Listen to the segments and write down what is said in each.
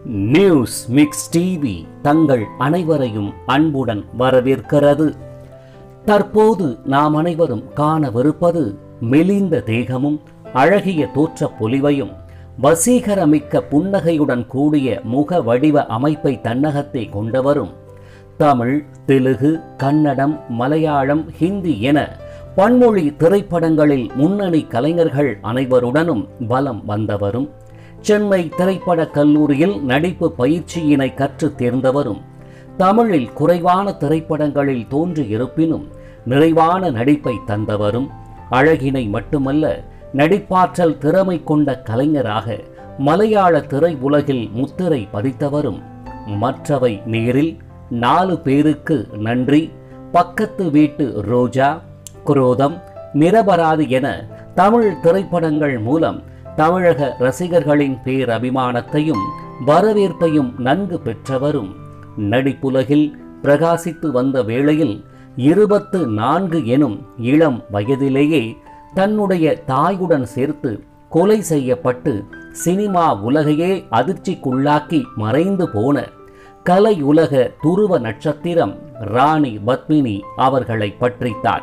news mix TV தங்கள் அனைவரையும் அன்புடன் வரவேற்கிறது தற்போது நாம் அனைவரும் காணவிருப்பது மெலிந்த தேகமும் அழகிய தோற்றப் பொலிவையும் வசீகரமிக்க புன்னகையுடன் கூடிய முக வடிவ அமைப்பை தன்னகத்தே கொண்டவரும் தமிழ் தெலுகு கன்னடம் மலையாளம் ஹிந்தி என பன்மொழி திரைப்படங்களில் முன்னணி கலைஞர்கள் அனைவருடனும் வலம் வந்தவரும் சென்னை திரைப்படக் கல்லூரியில் நடிப்பு பயிற்சியினை கற்றுத் தேர்ந்தவரும் தமிழில் குறைவான திரைப்படங்களில் தோன்றியிருப்பினும் நிறைவான நடிப்பை தந்தவரும் அழகினை மட்டுமல்ல நடிப்பாற்றல் திறமை கொண்ட கலைஞராக மலையாள திரை உலகில் முத்திரை பதித்தவரும் மற்றவை நேரில் நாலு பேருக்கு நன்றி பக்கத்து வீட்டு ரோஜா குரோதம் நிரபராதி என தமிழ் திரைப்படங்கள் மூலம் தமிழக ரசிகர்களின் பேரபிமானத்தையும் வரவேற்பையும் நன்கு பெற்றவரும் நடிப்புலகில் பிரகாசித்து வந்த வேளையில் இருபத்து நான்கு எனும் இளம் வயதிலேயே தன்னுடைய தாயுடன் சேர்த்து கொலை செய்யப்பட்டு சினிமா உலகையே அதிர்ச்சிக்குள்ளாக்கி மறைந்து போன கலை உலக துருவ நட்சத்திரம் ராணி பத்மினி அவர்களை பற்றித்தான்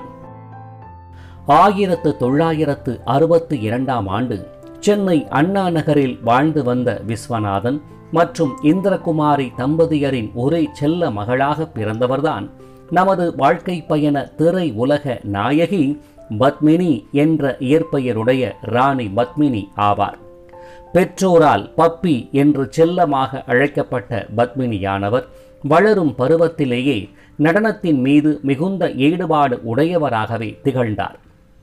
ஆயிரத்து தொள்ளாயிரத்து அறுபத்தி இரண்டாம் ஆண்டு சென்னை அண்ணா நகரில் வாழ்ந்து வந்த விஸ்வநாதன் மற்றும் இந்திரகுமாரி தம்பதியரின் ஒரே செல்ல மகளாக பிறந்தவர்தான் நமது வாழ்க்கை பயண திரை உலக நாயகி பத்மினி என்ற இயற்பெயருடைய ராணி பத்மினி ஆவார் பெற்றோரால் பப்பி என்று செல்லமாக அழைக்கப்பட்ட பத்மினியானவர் வளரும் பருவத்திலேயே நடனத்தின் மீது மிகுந்த ஈடுபாடு உடையவராகவே திகழ்ந்தார்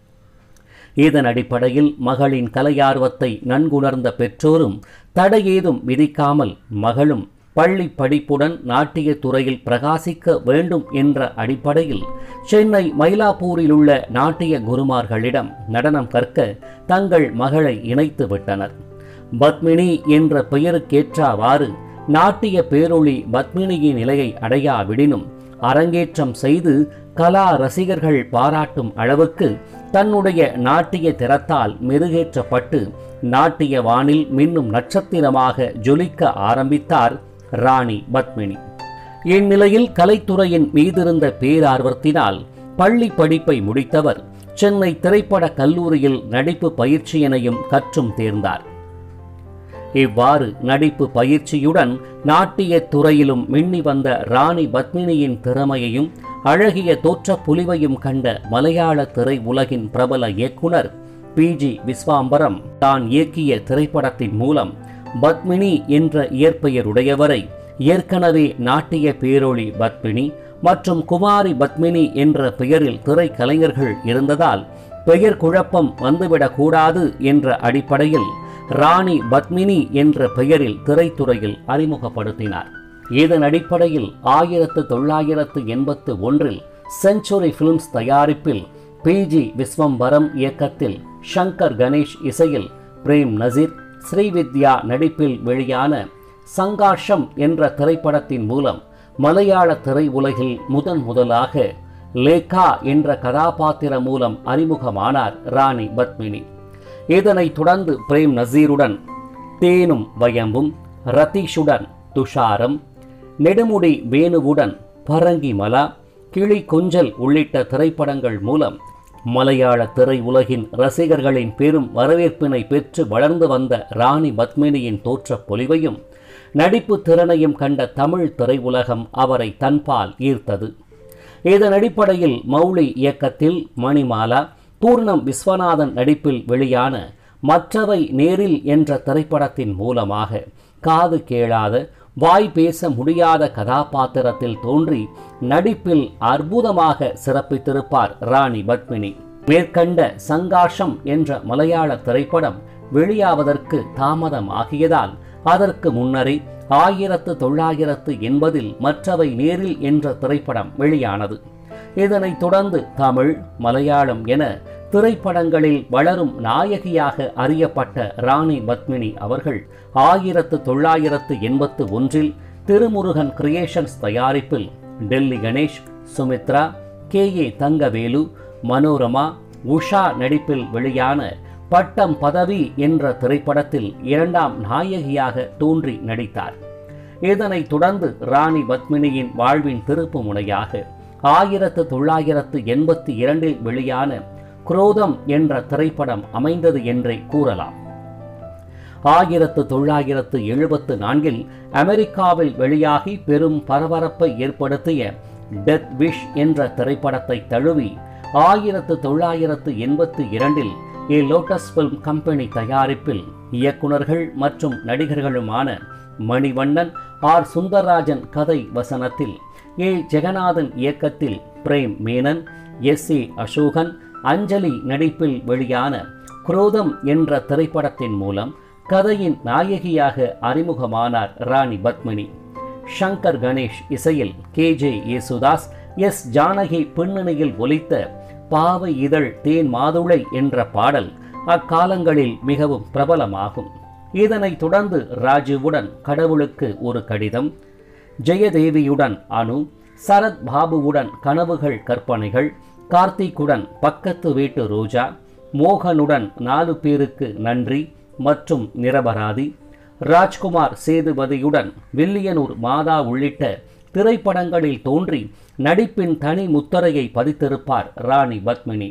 இதன் அடிப்படையில் மகளின் கலையார்வத்தை நன்குணர்ந்த பெற்றோரும் தடையேதும் விதிக்காமல் மகளும் பள்ளி படிப்புடன் நாட்டிய துறையில் பிரகாசிக்க வேண்டும் என்ற அடிப்படையில் சென்னை மயிலாப்பூரில் உள்ள நாட்டிய குருமார்களிடம் நடனம் கற்க தங்கள் மகளை இணைத்து விட்டனர் பத்மினி என்ற பெயருக்கேற்றவாறு நாட்டிய பேரொளி பத்மினியின் நிலையை அடையாவிடினும் அரங்கேற்றம் செய்து கலா ரசிகர்கள் பாராட்டும் அளவுக்கு தன்னுடைய நாட்டிய திறத்தால் மெருகேற்றப்பட்டு நாட்டிய வானில் மின்னும் நட்சத்திரமாக ஜொலிக்க ஆரம்பித்தார் ராணி பத்மினி இந்நிலையில் கலைத்துறையின் மீதிருந்த பேரார்வத்தினால் பள்ளி படிப்பை முடித்தவர் சென்னை திரைப்பட கல்லூரியில் நடிப்பு பயிற்சியினையும் கற்றும் தேர்ந்தார் இவ்வாறு நடிப்பு பயிற்சியுடன் நாட்டிய துறையிலும் மின்னி வந்த ராணி பத்மினியின் திறமையையும் அழகிய தோற்ற புலிவையும் கண்ட மலையாள திரை உலகின் பிரபல இயக்குனர் பி ஜி விஸ்வாம்பரம் தான் இயக்கிய திரைப்படத்தின் மூலம் பத்மினி என்ற இயற்பெயருடையவரை ஏற்கனவே நாட்டிய பேரொளி பத்மினி மற்றும் குமாரி பத்மினி என்ற பெயரில் திரைக்கலைஞர்கள் இருந்ததால் பெயர் குழப்பம் வந்துவிடக்கூடாது என்ற அடிப்படையில் ராணி பத்மினி என்ற பெயரில் திரைத்துறையில் அறிமுகப்படுத்தினார் இதன் அடிப்படையில் ஆயிரத்து தொள்ளாயிரத்து எண்பத்து ஒன்றில் செஞ்சுரி பிலிம்ஸ் தயாரிப்பில் பி ஜி விஸ்வம்பரம் இயக்கத்தில் ஷங்கர் கணேஷ் இசையில் பிரேம் நசீர் ஸ்ரீவித்யா நடிப்பில் வெளியான சங்காஷம் என்ற திரைப்படத்தின் மூலம் மலையாள திரை உலகில் முதன் முதலாக லேகா என்ற கதாபாத்திரம் மூலம் அறிமுகமானார் ராணி பத்மினி இதனைத் தொடர்ந்து பிரேம் நசீருடன் தேனும் வயம்பும் ரதீஷுடன் துஷாரம் நெடுமுடி வேணுவுடன் பரங்கி மலா கிளி கொஞ்சல் உள்ளிட்ட திரைப்படங்கள் மூலம் மலையாள திரை உலகின் ரசிகர்களின் பெரும் வரவேற்பினை பெற்று வளர்ந்து வந்த ராணி பத்மினியின் தோற்றப் பொலிவையும் நடிப்பு திறனையும் கண்ட தமிழ் திரையுலகம் அவரை தன்பால் ஈர்த்தது இதன் அடிப்படையில் மௌலி இயக்கத்தில் மணிமாலா பூர்ணம் விஸ்வநாதன் நடிப்பில் வெளியான மற்றவை நேரில் என்ற திரைப்படத்தின் மூலமாக காது கேளாத வாய் பேச முடியாத கதாபாத்திரத்தில் தோன்றி நடிப்பில் அற்புதமாக சிறப்பித்திருப்பார் ராணி பத்மினி மேற்கண்ட சங்காஷம் என்ற மலையாள திரைப்படம் வெளியாவதற்கு தாமதமாகியதால் அதற்கு முன்னரே ஆயிரத்து தொள்ளாயிரத்து எண்பதில் மற்றவை நேரில் என்ற திரைப்படம் வெளியானது இதனைத் தொடர்ந்து தமிழ் மலையாளம் என திரைப்படங்களில் வளரும் நாயகியாக அறியப்பட்ட ராணி பத்மினி அவர்கள் ஆயிரத்து தொள்ளாயிரத்து எண்பத்து ஒன்றில் திருமுருகன் கிரியேஷன்ஸ் தயாரிப்பில் டெல்லி கணேஷ் சுமித்ரா கே ஏ தங்கவேலு மனோரமா உஷா நடிப்பில் வெளியான பட்டம் பதவி என்ற திரைப்படத்தில் இரண்டாம் நாயகியாக தோன்றி நடித்தார் இதனைத் தொடர்ந்து ராணி பத்மினியின் வாழ்வின் திருப்பு முனையாக ஆயிரத்து தொள்ளாயிரத்து எண்பத்தி இரண்டில் வெளியான குரோதம் என்ற திரைப்படம் அமைந்தது என்றே கூறலாம் ஆயிரத்து தொள்ளாயிரத்து எழுபத்து நான்கில் அமெரிக்காவில் வெளியாகி பெரும் பரபரப்பை ஏற்படுத்திய டெத் விஷ் என்ற திரைப்படத்தை தழுவி ஆயிரத்து தொள்ளாயிரத்து எண்பத்தி இரண்டில் ஏ லோட்டஸ் ஃபில்ம் கம்பெனி தயாரிப்பில் இயக்குனர்கள் மற்றும் நடிகர்களுமான மணிவண்ணன் ஆர் சுந்தரராஜன் கதை வசனத்தில் ஏ ஜெகநாதன் இயக்கத்தில் பிரேம் மேனன் எஸ் ஏ அசோகன் அஞ்சலி நடிப்பில் வெளியான குரோதம் என்ற திரைப்படத்தின் மூலம் கதையின் நாயகியாக அறிமுகமானார் ராணி பத்மினி ஷங்கர் கணேஷ் இசையில் K J Yesudas S Janaki பின்னணியில் ஒலித்த பாவை இதழ் தேன் மாதுளை என்ற பாடல் அக்காலங்களில் மிகவும் பிரபலமாகும் இதனைத் தொடர்ந்து ராஜுவுடன் கடவுளுக்கு ஒரு கடிதம் ஜெயதேவியுடன் அணு சரத் பாபுவுடன் கனவுகள் கற்பனைகள் கார்த்திக்குடன் பக்கத்து வீட்டு ரோஜா மோகனுடன் நாலு பேருக்கு நன்றி மற்றும் நிரபராதி ராஜ்குமார் சேதுபதியுடன் வில்லியனூர் மாதா உள்ளிட்ட திரைப்படங்களில் தோன்றி நடிப்பின் தனி முத்திரையை பதித்திருப்பார் ராணி பத்மினி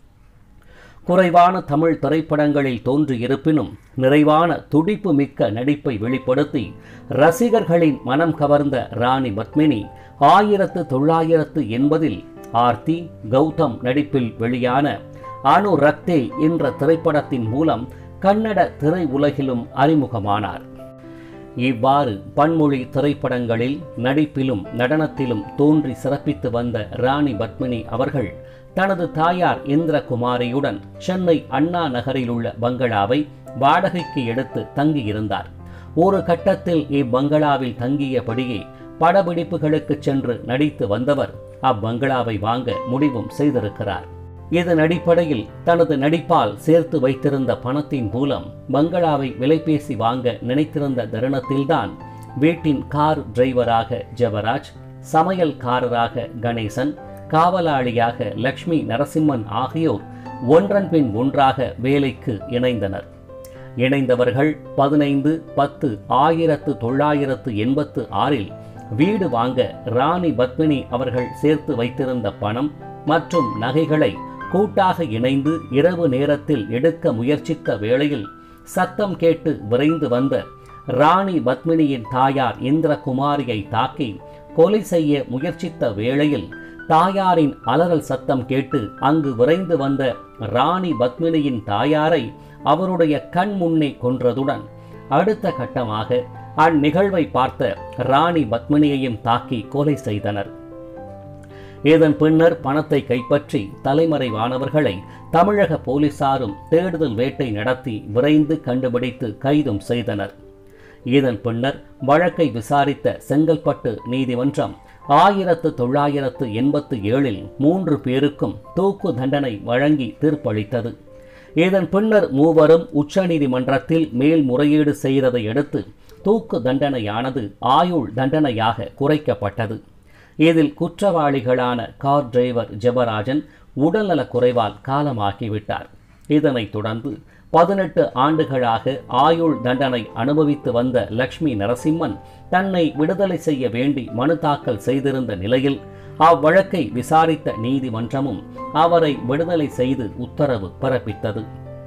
குறைவான தமிழ் திரைப்படங்களில் தோன்றியிருப்பினும் நிறைவான துடிப்பு மிக்க நடிப்பை வெளிப்படுத்தி ரசிகர்களின் மனம் கவர்ந்த ராணி பத்மினி ஆயிரத்து தொள்ளாயிரத்து எண்பதில் ஆர்த்தி கௌதம் நடிப்பில் வெளியான அணு ரத்தே என்ற திரைப்படத்தின் மூலம் கன்னட திரை உலகிலும் அறிமுகமானார் இவ்வாறு பன்மொழி திரைப்படங்களில் நடிப்பிலும் நடனத்திலும் தோன்றி சிறப்பித்து வந்த ராணி பத்மினி அவர்கள் தனது தாயார் இந்திரகுமாரியுடன் சென்னை அண்ணா நகரில் உள்ள பங்களாவை வாடகைக்கு எடுத்து தங்கியிருந்தார் ஒரு கட்டத்தில் இப்பங்களாவில் தங்கியபடியே படப்பிடிப்புகளுக்கு சென்று நடித்து வந்தவர் அப்பங்களாவை வாங்க முடிவும் செய்திருக்கிறார் இதன் அடிப்படையில் தனது நடிப்பால் சேர்த்து வைத்திருந்த பணத்தின் மூலம் பங்களாவை விலைபேசி வாங்க நினைத்திருந்த தருணத்தில்தான் வீட்டின் கார் டிரைவராக ஜெவராஜ் சமையல்காரராக கணேசன் காவலாளியாக லக்ஷ்மி நரசிம்மன் ஆகியோர் ஒன்றன் பின் ஒன்றாக வேலைக்கு இணைந்தனர் இணைந்தவர்கள் பதினைந்து பத்து ஆயிரத்து தொள்ளாயிரத்து எண்பத்து ஆறில் வீடு வாங்க ராணி பத்மினி அவர்கள் சேர்த்து வைத்திருந்த பணம் மற்றும் நகைகளை கூட்டாக இணைந்து இரவு நேரத்தில் எடுக்க முயற்சித்த வேளையில் சத்தம் கேட்டு விரைந்து வந்த ராணி பத்மினியின் தாயார் இந்திரகுமாரியை தாக்கி கொலை செய்ய முயற்சித்த வேளையில் தாயாரின் அலறல் சத்தம் கேட்டு அங்கு விரைந்து வந்த ராணி பத்மினியின் தாயாரை அவருடைய கண் முன்னே கொன்றதுடன் அடுத்த கட்டமாக அந்நிகழ்வை பார்த்த ராணி பத்மினியையும் தாக்கி கொலை செய்தனர் இதன் பின்னர் பணத்தை கைப்பற்றி தலைமறைவானவர்களை தமிழக போலீசாரும் தேடுதல் வேட்டை நடத்தி விரைந்து கண்டுபிடித்து கைதும் செய்தனர் இதன் பின்னர் வழக்கை விசாரித்த செங்கல்பட்டு நீதிமன்றம் ஆயிரத்து தொள்ளாயிரத்து எண்பத்து ஏழில் மூன்று பேருக்கும் தூக்கு தண்டனை வழங்கி தீர்ப்பளித்தது இதன் பின்னர் மூவரும் உச்சநீதிமன்றத்தில் மேல்முறையீடு செய்ததை அடுத்து தூக்கு தண்டனையானது ஆயுள் தண்டனையாக குறைக்கப்பட்டது இதில் குற்றவாளிகளான கார் டிரைவர் ஜெபராஜன் உடல்நலக் குறைவால் காலமாகிவிட்டார் இதனைத் தொடர்ந்து பதினெட்டு ஆண்டுகளாக ஆயுள் தண்டனை அனுபவித்து வந்த லக்ஷ்மி நரசிம்மன் தன்னை விடுதலை செய்ய வேண்டி மனு தாக்கல் செய்திருந்த நிலையில் அவ்வழக்கை விசாரித்த நீதிமன்றமும் அவரை விடுதலை செய்து உத்தரவு பிறப்பித்தது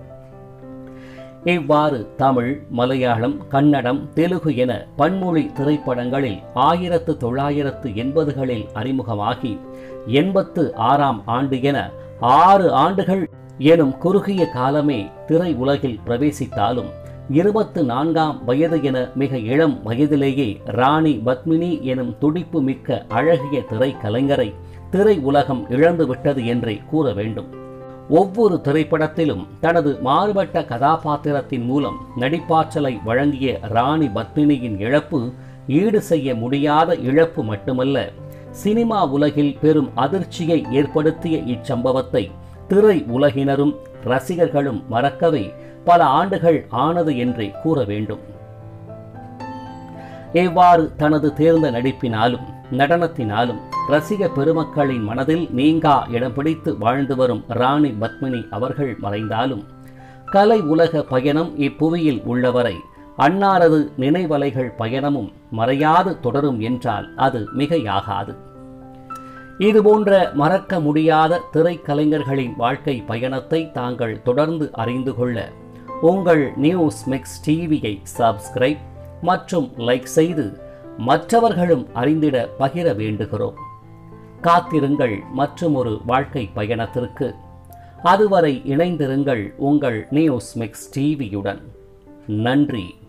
இவ்வாறு தமிழ் மலையாளம் கன்னடம் தெலுகு என பன்மொழி திரைப்படங்களில் ஆயிரத்து தொள்ளாயிரத்து எண்பதுகளில் அறிமுகமாகி எண்பத்து ஆறாம் ஆண்டு என ஆறு ஆண்டுகள் எனும் குறுகிய காலமே திரை உலகில் பிரவேசித்தாலும் இருபத்து நான்காம் வயது என மிக இளம் வயதிலேயே ராணி பத்மினி எனும் துடிப்பு மிக்க அழகிய திரைக்கலைஞரை திரை உலகம் இழந்துவிட்டது என்றே கூற வேண்டும் ஒவ்வொரு திரைப்படத்திலும் தனது மாறுபட்ட கதாபாத்திரத்தின் மூலம் நடிப்பாற்றலை வழங்கிய ராணி பத்மினியின் இழப்பு ஈடு செய்ய முடியாத இழப்பு மட்டுமல்ல சினிமா உலகில் பெரும் அதிர்ச்சியை ஏற்படுத்திய இச்சம்பவத்தை திரை உலகினரும் ரசிகர்களும் மறக்கவே பல ஆண்டுகள் ஆனது என்றே கூற வேண்டும் இவ்வாறு தனது தேர்ந்த நடிப்பினாலும் நடனத்தினாலும் ரசிக பெருமக்களின் மனதில் நீங்கா இடம் பிடித்து வாழ்ந்து வரும் ராணி பத்மினி அவர்கள் மறைந்தாலும் கலை உலக பயணம் இப்புவியில் உள்ளவரை அன்னாரது நினைவலைகள் பயணமும் மறையாது தொடரும் என்றால் அது மிகையாகாது இதுபோன்ற மறக்க முடியாத திரைக்கலைஞர்களின் வாழ்க்கை பயணத்தை தாங்கள் தொடர்ந்து அறிந்து கொள்ள உங்கள் நியூஸ் மிக்ஸ் டிவியை சப்ஸ்கிரைப் மற்றும் லைக் செய்து மற்றவர்களும் அறிந்திட பகிர வேண்டுகிறோம் காத்திருங்கள் மற்றும் ஒரு வாழ்க்கை பயணத்திற்கு அதுவரை இணைந்திருங்கள் உங்கள் நியூஸ் மிக்ஸ் டிவியுடன் நன்றி